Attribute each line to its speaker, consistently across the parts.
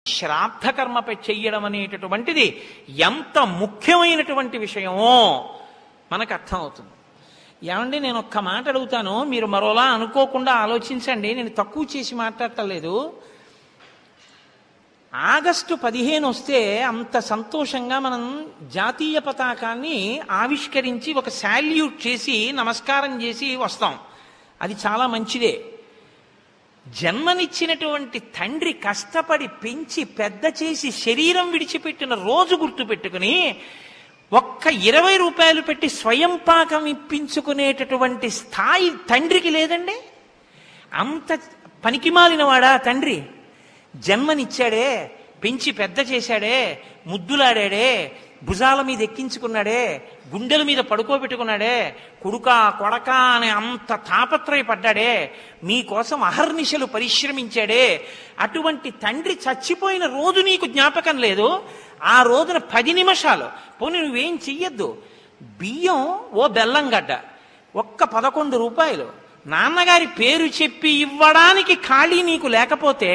Speaker 1: శ్రాద్ధ కర్మ పె- చెయ్యడం అనేటటువంటిది ఎంత ముఖ్యమైనటువంటి విషయమో మనకు అర్థమవుతుంది ఏమండి నేను ఒక్క మాట అడుగుతాను మీరు మరోలా అనుకోకుండా ఆలోచించండి నేను తక్కువ చేసి మాట్లాడటలేదు ఆగస్టు పదిహేను వస్తే అంత సంతోషంగా మనం జాతీయ పతాకాన్ని ఆవిష్కరించి ఒక శాల్యూట్ చేసి నమస్కారం చేసి వస్తాం అది చాలా మంచిదే జన్మనిచ్చినటువంటి తండ్రి కష్టపడి పెంచి పెద్ద చేసి శరీరం విడిచిపెట్టిన రోజు గుర్తు పెట్టుకుని ఒక్క ఇరవై రూపాయలు పెట్టి స్వయం పాకం ఇప్పించుకునేటటువంటి స్థాయి తండ్రికి లేదండి అంత పనికిమాలినవాడా తండ్రి జన్మనిచ్చాడే పెంచి పెద్ద చేశాడే ముద్దులాడాడే భుజాల మీద ఎక్కించుకున్నాడే గుండెల మీద పడుకోబెట్టుకున్నాడే కొడుకా కొడకా అనే అంత తాపత్రయపడ్డాడే మీకోసం అహర్నిశలు పరిశ్రమించాడే అటువంటి తండ్రి చచ్చిపోయిన రోజు నీకు జ్ఞాపకం లేదు ఆ రోజున పది నిమిషాలు పోనీ నువ్వేం చెయ్యొద్దు బియ్యం ఓ బెల్లం గడ్డ ఒక్క పదకొండు రూపాయలు నాన్నగారి పేరు చెప్పి ఇవ్వడానికి ఖాళీ నీకు లేకపోతే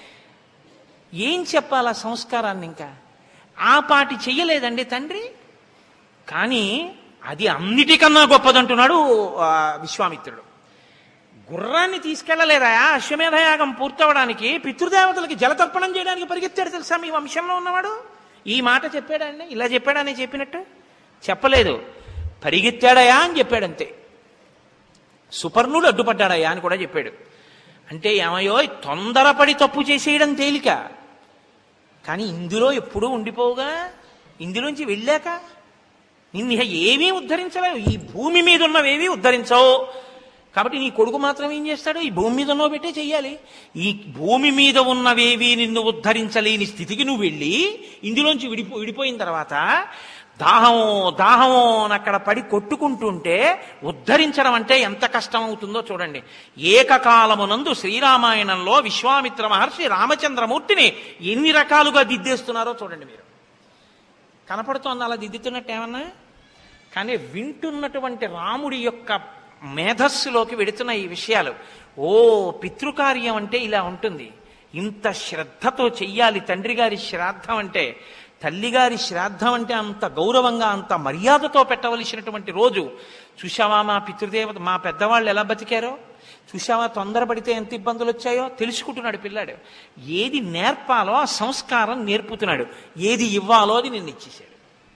Speaker 1: ఏం చెప్పాలా సంస్కారాన్ని ఇంకా ఆ పాటి చెయ్యలేదండి తండ్రి కానీ అది అన్నిటికన్నా గొప్పదంటున్నాడు ఆ, విశ్వామిత్రుడు గుర్రాన్ని తీసుకెళ్ళలేదా అశ్వమేధయాగం పూర్తవడానికి పితృదేవతలకి జలతర్పణం చేయడానికి పరిగెత్తాడు తెలుసా మీ వంశంలో ఉన్నవాడు ఈ మాట చెప్పాడండి ఇలా చెప్పాడని చెప్పినట్టు చెప్పలేదు పరిగెత్తాడయా అని చెప్పాడు అంతే సుపర్ణుడు అడ్డుపడ్డాడయ్యా అని కూడా చెప్పాడు అంటే ఏమయ్యో తొందరపడి తప్పు చేసేయడం తేలిక కానీ ఇందులో ఎప్పుడూ ఉండిపోవుగా ఇందులోంచి వెళ్ళాక నిన్ను ఇహ ఏమీ ఉద్ధరించలేవు ఈ భూమి మీద ఉన్నవేమీ ఉద్ధరించవు కాబట్టి నీ కొడుకు మాత్రం ఏం చేస్తాడు ఈ భూమి మీద ఉన్నవి పెట్టే చెయ్యాలి ఈ భూమి మీద ఉన్నవేవి నిన్ను ఉద్ధరించలేని స్థితికి నువ్వు వెళ్ళి ఇందులోంచి విడిపో విడిపోయిన తర్వాత దాహమో దాహమో అని అక్కడ పడి కొట్టుకుంటుంటే ఉద్ధరించడం అంటే ఎంత కష్టం అవుతుందో చూడండి ఏకకాలమునందు శ్రీరామాయణంలో విశ్వామిత్ర మహర్షి రామచంద్రమూర్తిని ఎన్ని రకాలుగా దిద్దేస్తున్నారో చూడండి మీరు కనపడుతోంది అలా దిద్దుతున్నట్టు ఏమన్నా కానీ వింటున్నటువంటి రాముడి యొక్క మేధస్సులోకి వెడుతున్న ఈ విషయాలు ఓ పితృకార్యం అంటే ఇలా ఉంటుంది ఇంత శ్రద్ధతో చెయ్యాలి తండ్రి గారి శ్రాద్ధం అంటే తల్లిగారి శ్రాద్ధం అంటే అంత గౌరవంగా అంత మర్యాదతో పెట్టవలసినటువంటి రోజు చూశావా మా పితృదేవత మా పెద్దవాళ్ళు ఎలా బతికారో చూశావా తొందరపడితే ఎంత ఇబ్బందులు వచ్చాయో తెలుసుకుంటున్నాడు పిల్లాడు ఏది నేర్పాలో ఆ సంస్కారం నేర్పుతున్నాడు ఏది ఇవ్వాలో అది నిన్ను ఇచ్చేశాడు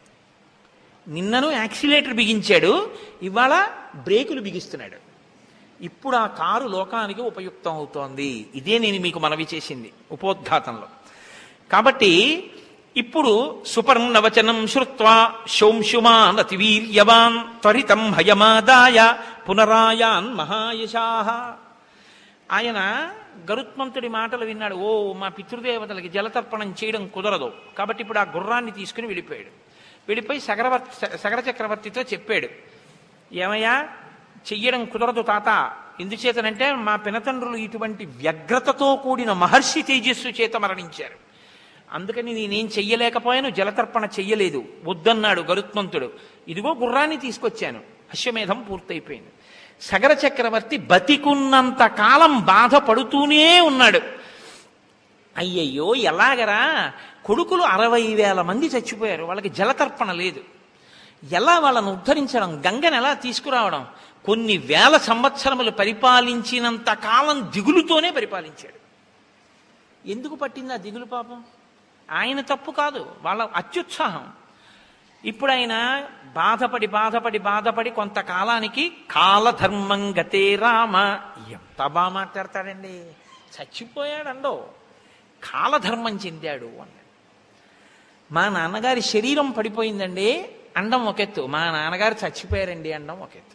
Speaker 1: నిన్నను యాక్సిలేటర్ బిగించాడు ఇవాళ బ్రేకులు బిగిస్తున్నాడు ఇప్పుడు ఆ కారు లోకానికి ఉపయుక్తం అవుతోంది ఇదే నేను మీకు మనవి చేసింది ఉపోద్ఘాతంలో కాబట్టి ఇప్పుడు సుపర్ణవచనం శ్రుత్వా శోంశుమాన్ అతివీర్యవాన్ త్వరితం హయమాదాయ పునరాయాన్ మహాయశాహ ఆయన గరుత్మంతుడి మాటలు విన్నాడు ఓ మా పితృదేవతలకి జలతర్పణం చేయడం కుదరదు కాబట్టి ఇప్పుడు ఆ గుర్రాన్ని తీసుకుని వెళ్ళిపోయాడు వెళ్ళిపోయి సగరవర్తి సగర చక్రవర్తితో చెప్పాడు ఏమయ్యా చెయ్యడం కుదరదు తాత ఎందుచేతనంటే మా పినతండ్రులు ఇటువంటి వ్యగ్రతతో కూడిన మహర్షి తేజస్సు చేత మరణించారు అందుకని నేనేం చెయ్యలేకపోయాను జలతర్పణ చెయ్యలేదు వద్దన్నాడు గరుత్మంతుడు ఇదిగో గుర్రాన్ని తీసుకొచ్చాను అశ్వమేధం పూర్తయిపోయింది సగర చక్రవర్తి బతికున్నంత కాలం బాధపడుతూనే ఉన్నాడు అయ్యయ్యో ఎలాగరా కొడుకులు అరవై వేల మంది చచ్చిపోయారు వాళ్ళకి జలతర్పణ లేదు ఎలా వాళ్ళను ఉద్ధరించడం గంగను ఎలా తీసుకురావడం కొన్ని వేల సంవత్సరములు పరిపాలించినంత కాలం దిగులుతోనే పరిపాలించాడు ఎందుకు పట్టింది ఆ దిగులు పాపం ఆయన తప్పు కాదు వాళ్ళ అత్యుత్సాహం ఇప్పుడు ఆయన బాధపడి బాధపడి బాధపడి కొంతకాలానికి కాలధర్మం గతే రామ ఎంత బాగా మాట్లాడతాడండి చచ్చిపోయాడండో కాలధర్మం చెందాడు అన్నాడు మా నాన్నగారి శరీరం పడిపోయిందండి అండం ఒకెత్తు మా నాన్నగారు చచ్చిపోయారండి అండం ఒకెత్తు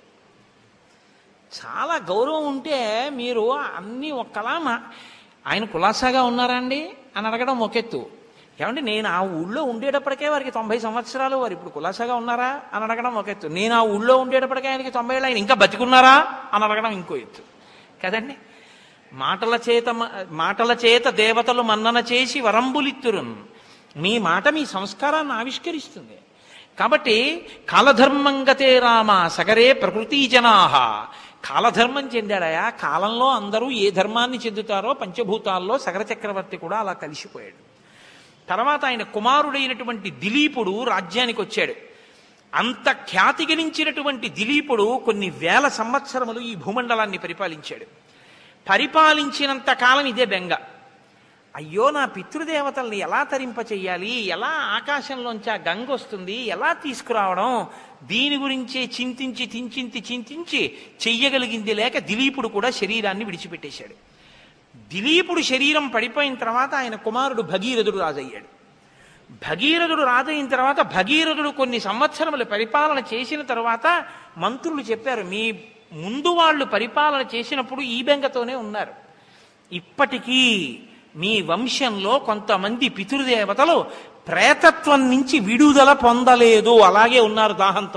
Speaker 1: చాలా గౌరవం ఉంటే మీరు అన్నీ ఒక్కలా మా ఆయన కులాసాగా ఉన్నారా అండి అని అడగడం ఒకెత్తు ఏమంటే నేను ఆ ఊళ్ళో ఉండేటప్పటికే వారికి తొంభై సంవత్సరాలు వారు ఇప్పుడు కులాసాగా ఉన్నారా అని అడగడం ఒక ఎత్తు నేను ఆ ఊళ్ళో ఉండేటప్పటికే ఆయనకి తొంభై ఏళ్ళు ఆయన ఇంకా బతికున్నారా అని అడగడం ఇంకో ఎత్తు కదండి మాటల చేత మ- మాటల చేత దేవతలు మన్నన చేసి వరంబులిత్తురున్ మీ మాట మీ సంస్కారాన్ని ఆవిష్కరిస్తుంది కాబట్టి కాలధర్మంగతే రామ సగరే ప్రకృతి జనాహ కాలధర్మం చెందాడయా కాలంలో అందరూ ఏ ధర్మాన్ని చెందుతారో పంచభూతాల్లో సగర చక్రవర్తి కూడా అలా కలిసిపోయాడు తర్వాత ఆయన కుమారుడైనటువంటి దిలీపుడు రాజ్యానికి వచ్చాడు అంత ఖ్యాతి గెలించినటువంటి దిలీపుడు కొన్ని వేల సంవత్సరములు ఈ భూమండలాన్ని పరిపాలించాడు పరిపాలించినంత కాలం ఇదే బెంగ అయ్యో నా పితృదేవతల్ని ఎలా తరింప చెయ్యాలి ఎలా ఆకాశంలోంచి ఆ గంగ వస్తుంది ఎలా తీసుకురావడం దీని గురించే చింతించి చింతించి చింతించి చెయ్యగలిగింది లేక దిలీపుడు కూడా శరీరాన్ని విడిచిపెట్టేశాడు దిలీపుడు శరీరం పడిపోయిన తర్వాత ఆయన కుమారుడు భగీరథుడు రాజయ్యాడు భగీరథుడు రాజైన తర్వాత భగీరథుడు కొన్ని సంవత్సరములు పరిపాలన చేసిన తర్వాత మంత్రులు చెప్పారు మీ ముందు వాళ్ళు పరిపాలన చేసినప్పుడు ఈ బెంగతోనే ఉన్నారు ఇప్పటికీ మీ వంశంలో కొంతమంది పితృదేవతలు ప్రేతత్వం నుంచి విడుదల పొందలేదు అలాగే ఉన్నారు దాహంతో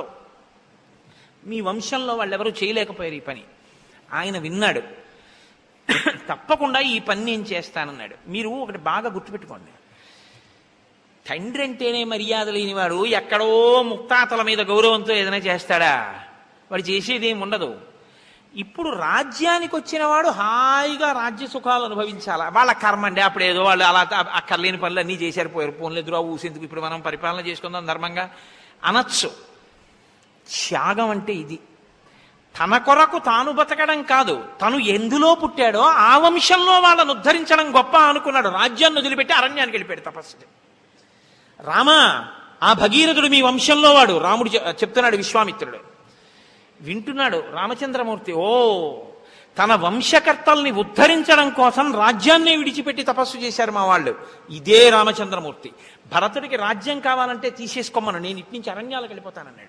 Speaker 1: మీ వంశంలో వాళ్ళెవరూ చేయలేకపోయారు ఈ పని ఆయన విన్నాడు తప్పకుండా ఈ పని నేను చేస్తానన్నాడు మీరు ఒకటి బాగా గుర్తుపెట్టుకోండి తండ్రి అంటేనే మర్యాద లేనివాడు ఎక్కడో ముక్తాతల మీద గౌరవంతో ఏదైనా చేస్తాడా వాడు చేసేది ఏమి ఉండదు ఇప్పుడు రాజ్యానికి వచ్చిన వాడు హాయిగా రాజ్య సుఖాలు అనుభవించాలా వాళ్ళ కర్మ అండి అప్పుడు ఏదో వాళ్ళు అలా అక్కర్లేని పనులు అన్నీ చేశారు పోయారు పోన్లు ఎదురు ఊసేందుకు ఇప్పుడు మనం పరిపాలన చేసుకుందాం ధర్మంగా అనొచ్చు త్యాగం అంటే ఇది తన కొరకు తాను బతకడం కాదు తను ఎందులో పుట్టాడో ఆ వంశంలో వాళ్ళను ఉద్ధరించడం గొప్ప అనుకున్నాడు రాజ్యాన్ని వదిలిపెట్టి అరణ్యానికి వెళ్ళిపోయాడు తపస్సు రామా ఆ భగీరథుడు మీ వంశంలో వాడు రాముడు చె- చెప్తున్నాడు విశ్వామిత్రుడు వింటున్నాడు రామచంద్రమూర్తి ఓ తన వంశకర్తల్ని ఉద్ధరించడం కోసం రాజ్యాన్నే విడిచిపెట్టి తపస్సు చేశారు మా వాళ్ళు ఇదే రామచంద్రమూర్తి భరతుడికి రాజ్యం కావాలంటే తీసేసుకోమను నేను ఇటు నుంచి అరణ్యాలకు వెళ్ళిపోతానన్నాడు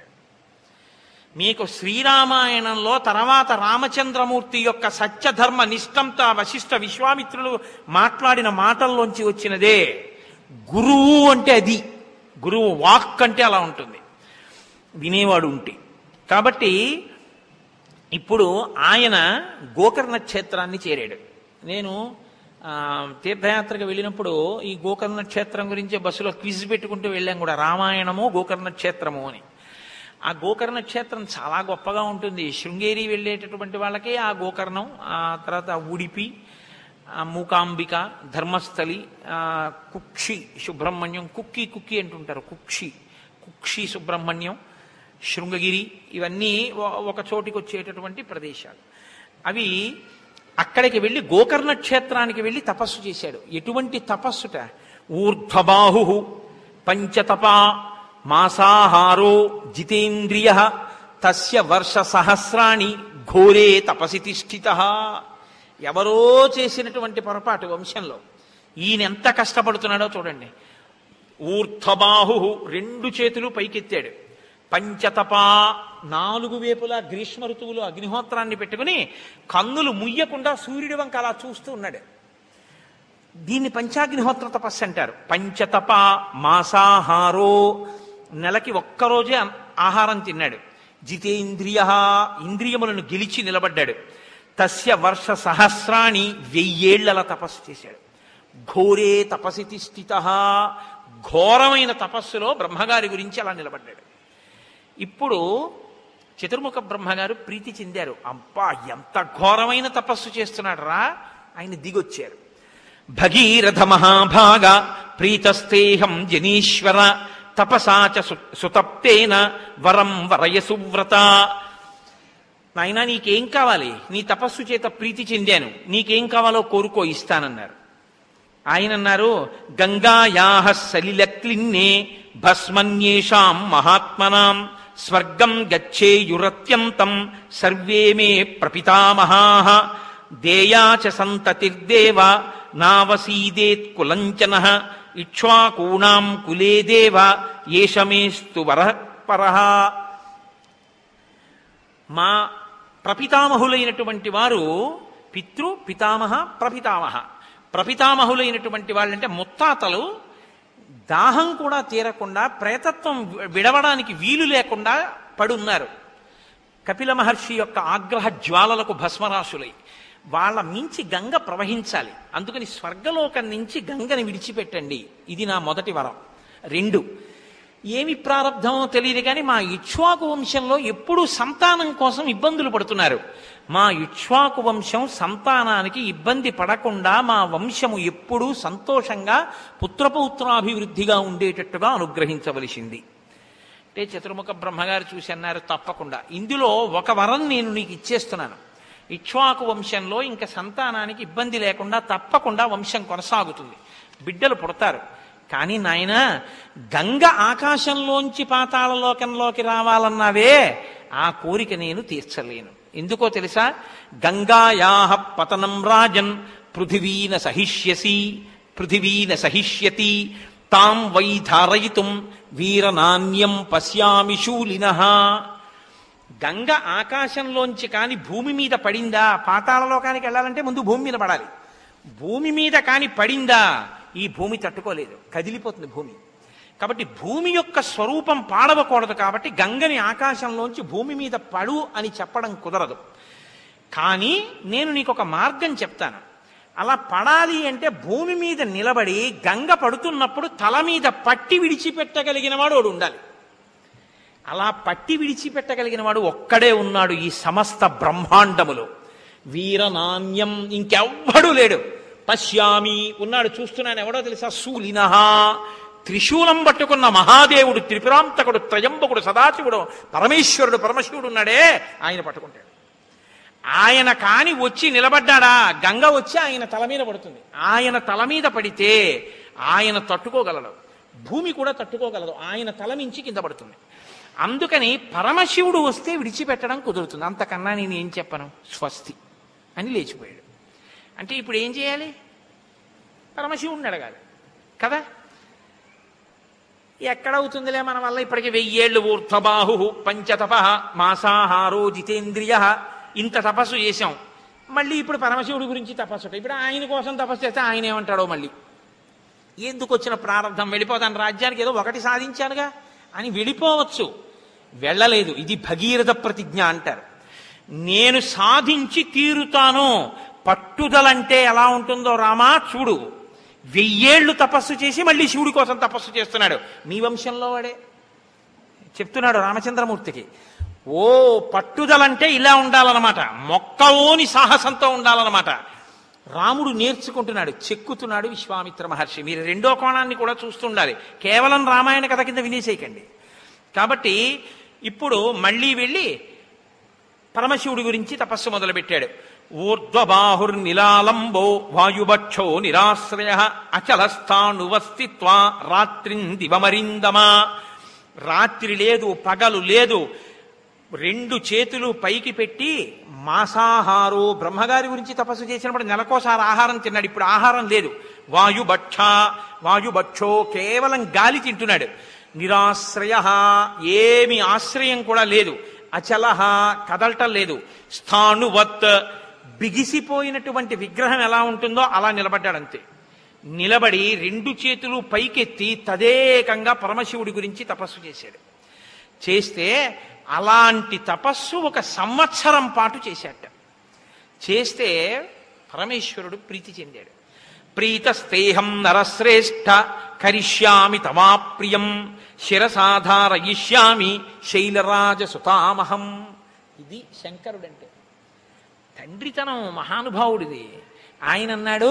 Speaker 1: మీకు శ్రీరామాయణంలో తర్వాత రామచంద్రమూర్తి యొక్క సత్యధర్మ నిష్టంతో వశిష్ఠ విశ్వామిత్రులు మాట్లాడిన మాటల్లోంచి వచ్చినదే గురువు అంటే అది గురువు వాక్ అంటే అలా ఉంటుంది వినేవాడు ఉంటే కాబట్టి ఇప్పుడు ఆయన గోకర్ణ క్షేత్రాన్ని చేరాడు నేను ఆ, తీర్థయాత్రకు వెళ్ళినప్పుడు ఈ గోకర్ణ క్షేత్రం గురించి బస్సులో క్విజ్ పెట్టుకుంటూ వెళ్ళాం కూడా రామాయణము గోకర్ణ క్షేత్రము అని ఆ గోకర్ణ క్షేత్రం చాలా గొప్పగా ఉంటుంది శృంగేరి వెళ్ళేటటువంటి వాళ్ళకి ఆ గోకర్ణం ఆ తర్వాత ఉడిపి ఆ మూకాంబిక ధర్మస్థలి ఆ కుక్షి సుబ్రహ్మణ్యం కుక్కి కుక్కి అంటుంటారు కుక్షి కుక్షి సుబ్రహ్మణ్యం శృంగగిరి ఇవన్నీ ఒ- ఒక చోటికి వచ్చేటటువంటి ప్రదేశాలు అవి అక్కడికి వెళ్ళి గోకర్ణ క్షేత్రానికి వెళ్ళి తపస్సు చేశాడు ఎటువంటి తపస్సుట ఊర్ధ్వబాహు పంచతపా మాసాహారో జితేంద్రియ తస్య వర్ష సహస్రాణి ఘోరే తపసి తిష్ఠిత ఎవరో చేసినటువంటి పొరపాటు వంశంలో ఈయన ఎంత కష్టపడుతున్నాడో చూడండి ఊర్ధ్వబాహు రెండు చేతులు పైకెత్తాడు పంచతపా నాలుగు వేపులా గ్రీష్మ ఋతువులో అగ్నిహోత్రాన్ని పెట్టుకుని కన్నులు ముయ్యకుండా సూర్యుడి వంక అలా చూస్తూ ఉన్నాడు దీన్ని పంచాగ్నిహోత్ర తపస్సు అంటారు పంచతప మాసాహారో నెలకి ఒక్కరోజే అన్- ఆహారం తిన్నాడు జితేంద్రియ ఇంద్రియములను గెలిచి నిలబడ్డాడు తస్య వర్ష సహస్రాణి వెయ్యేళ్లల తపస్సు చేశాడు ఘోరే తపసితి స్థిత ఘోరమైన తపస్సులో బ్రహ్మగారి గురించి అలా నిలబడ్డాడు ఇప్పుడు చతుర్ముఖ బ్రహ్మగారు ప్రీతి చెందారు అబ్బా ఎంత ఘోరమైన తపస్సు చేస్తున్నాడు రా ఆయన దిగొచ్చారు భగీరథ మహాభాగ ప్రీతస్తేహం జనీశ్వర తపసా చ సు- సుతప్తేన వరం వరయ సువ్రత నాయనా నీకేం కావాలి నీ తపస్సు చేత ప్రీతి చెందాను నీకేం కావాలో కోరుకో ఇస్తానన్నారు ఆయన అన్నారు గంగాయాహ సలిలక్లిన్నే భస్మన్యేషాం మహాత్మనాం స్వర్గం గచ్చేయురత్యంతం సర్వే మే ప్రపితామహాః దేయా చ సంతతిర్దేవ నావసీదేత్ కులంచన ఇక్ష్వాకూణాం కులే దేవ ఏషమేస్తు వరః పరః మా ప్రపితామహులైనటువంటి వారు పితృ పితామహ ప్రపితామహ ప్రపితామహులైనటువంటి వాళ్ళంటే ముత్తాతలు దాహం కూడా తీరకుండా ప్రేతత్వం విడవడానికి వీలు లేకుండా పడున్నారు కపిల మహర్షి యొక్క ఆగ్రహ జ్వాలలకు భస్మరాశులై వాళ్ళ మించి గంగ ప్రవహించాలి అందుకని స్వర్గలోకం నుంచి గంగని విడిచిపెట్టండి ఇది నా మొదటి వరం రెండు ఏమి ప్రారంధమో తెలియదు కానీ మా ఇక్ష్వాకు వంశంలో ఎప్పుడూ సంతానం కోసం ఇబ్బందులు పడుతున్నారు మా ఇక్ష్వాకు వంశం సంతానానికి ఇబ్బంది పడకుండా మా వంశము ఎప్పుడూ సంతోషంగా పుత్రపౌత్రాభివృద్ధిగా ఉండేటట్టుగా అనుగ్రహించవలసింది అంటే చతుర్ముఖ బ్రహ్మగారు చూసి అన్నారు తప్పకుండా ఇందులో ఒక వరం నేను నీకు ఇచ్చేస్తున్నాను ఇక్ష్వాకు వంశంలో ఇంకా సంతానానికి ఇబ్బంది లేకుండా తప్పకుండా వంశం కొనసాగుతుంది బిడ్డలు పుడతారు కానీ నాయన గంగ ఆకాశంలోంచి పాతాళలోకంలోకి రావాలన్నావే ఆ కోరిక నేను తీర్చలేను ఎందుకో తెలుసా గంగాయాహ పతనం రాజన్ పృథివీన సహిష్యసి పృథివీన సహిష్యతి తాం వై ధారయితుం వీరనాన్యం పశ్యామి శూలిన గంగ ఆకాశంలోంచి కాని భూమి మీద పడిందా పాతాళలోకానికి వెళ్ళాలంటే ముందు భూమి మీద పడాలి భూమి మీద కాని పడిందా ఈ భూమి తట్టుకోలేదు కదిలిపోతుంది భూమి కాబట్టి భూమి యొక్క స్వరూపం పాడవకూడదు కాబట్టి గంగని ఆకాశంలోంచి భూమి మీద పడు అని చెప్పడం కుదరదు కానీ నేను నీకు ఒక మార్గం చెప్తాను అలా పడాలి అంటే భూమి మీద నిలబడి గంగ పడుతున్నప్పుడు తల మీద పట్టి విడిచిపెట్టగలిగిన వాడు వాడు ఉండాలి అలా పట్టి విడిచిపెట్టగలిగిన వాడు ఒక్కడే ఉన్నాడు ఈ సమస్త బ్రహ్మాండములో వీరనాణ్యం ఇంకెవ్వడూ లేడు పశ్యామి ఉన్నాడు చూస్తున్నాను ఎవడో తెలుసా శూలినహ త్రిశూలం పట్టుకున్న మహాదేవుడు త్రిపురాంతకుడు త్రయంబకుడు సదాశివుడు పరమేశ్వరుడు పరమశివుడు ఉన్నాడే ఆయన పట్టుకుంటాడు ఆయన కాని వచ్చి నిలబడ్డాడా గంగ వచ్చి ఆయన తల మీద పడుతుంది ఆయన తల మీద పడితే ఆయన తట్టుకోగలడు భూమి కూడా తట్టుకోగలదు ఆయన తల మించి కింద పడుతుంది అందుకని పరమశివుడు వస్తే విడిచిపెట్టడం కుదురుతుంది అంతకన్నా నేను ఏం చెప్పను స్వస్తి అని లేచిపోయాడు అంటే ఇప్పుడు ఏం చేయాలి పరమశివుడిని అడగాలి కదా ఎక్కడవుతుందిలే మన వల్ల ఇప్పటికి వెయ్యేళ్ళు ఊర్ధ్వబాహు పంచతప మాసాహారో జితేంద్రియ ఇంత తపస్సు చేశాం మళ్ళీ ఇప్పుడు పరమశివుడి గురించి తపస్సు ఇప్పుడు ఆయన కోసం తపస్సు చేస్తే ఆయన ఏమంటాడో మళ్ళీ ఎందుకు వచ్చిన ప్రారంభం వెళ్ళిపోతాను రాజ్యానికి ఏదో ఒకటి సాధించానుగా అని వెళ్ళిపోవచ్చు వెళ్ళలేదు ఇది భగీరథ ప్రతిజ్ఞ అంటారు నేను సాధించి తీరుతాను పట్టుదలంటే ఎలా ఉంటుందో రామా చూడు వెయ్యేళ్ళు తపస్సు చేసి మళ్ళీ శివుడి కోసం తపస్సు చేస్తున్నాడు మీ వంశంలో వాడే చెప్తున్నాడు రామచంద్రమూర్తికి ఓ పట్టుదలంటే ఇలా ఉండాలన్నమాట మొక్కలోని సాహసంతో ఉండాలన్నమాట రాముడు నేర్చుకుంటున్నాడు చెక్కుతున్నాడు విశ్వామిత్ర మహర్షి మీరు రెండో కోణాన్ని కూడా చూస్తుండాలి కేవలం రామాయణ కథ కింద వినేసేయకండి కాబట్టి ఇప్పుడు మళ్ళీ వెళ్ళి పరమశివుడి గురించి తపస్సు మొదలుపెట్టాడు ఊర్ధ్వబాహుర్నిలాలంబో వాయుభక్షో నిరాశ్రయ అచలస్థాణువస్థిత్వా రాత్రిం దివమరిందమా రాత్రి లేదు పగలు లేదు రెండు చేతులు పైకి పెట్టి మాసాహారో బ్రహ్మగారి గురించి తపస్సు చేసినప్పుడు నెలకోసారి ఆహారం తిన్నాడు ఇప్పుడు ఆహారం లేదు వాయుభక్ష వాయుభక్షో కేవలం గాలి తింటున్నాడు నిరాశ్రయ ఏమి ఆశ్రయం కూడా లేదు అచలహ కదలటం లేదు స్థాణువత్ బిగిసిపోయినటువంటి విగ్రహం ఎలా ఉంటుందో అలా నిలబడ్డాడంతే నిలబడి రెండు చేతులు పైకెత్తి తదేకంగా పరమశివుడి గురించి తపస్సు చేశాడు చేస్తే అలాంటి తపస్సు ఒక సంవత్సరం పాటు చేశాట చేస్తే పరమేశ్వరుడు ప్రీతి చెందాడు ప్రీతస్తేహం నరశ్రేష్ఠ కరిష్యామి తమాప్రియం శిరసాధారయిష్యామి శైలరాజ సుతామహం ఇది శంకరుడంటే తండ్రితనం మహానుభావుడిది ఆయన అన్నాడు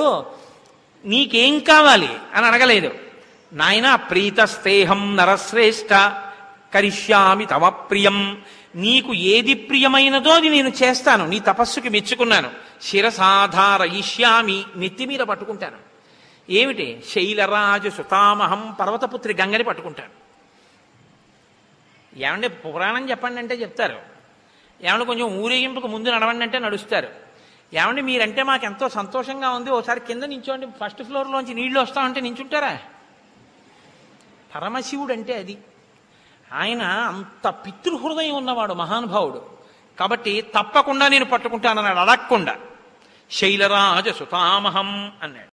Speaker 1: నీకేం కావాలి అని అడగలేదు నాయన ప్రీతస్తేహం నరశ్రేష్ఠ కరిష్యామి తవ ప్రియం నీకు ఏది ప్రియమైనదో అది నేను చేస్తాను నీ తపస్సుకి మెచ్చుకున్నాను శిరసాధారయిష్యామి నెత్తి మీద పట్టుకుంటాను ఏమిటి శైలరాజు సుతామహం పర్వతపుత్రి గంగని పట్టుకుంటాను ఏమంటే పురాణం చెప్పండి అంటే చెప్తారు ఏమంటే కొంచెం ఊరేగింపుకు ముందు నడవండి అంటే నడుస్తారు ఏమంటే మీరంటే మాకు ఎంతో సంతోషంగా ఉంది ఓసారి కింద నించోండి ఫస్ట్ ఫ్లోర్లోంచి నీళ్లు వస్తామంటే నించుంటారా పరమశివుడు అంటే అది ఆయన అంత పితృహృదయం ఉన్నవాడు మహానుభావుడు కాబట్టి తప్పకుండా నేను పట్టుకుంటానన్నాడు అడగకుండా శైలరాజ సుతామహం అన్నాడు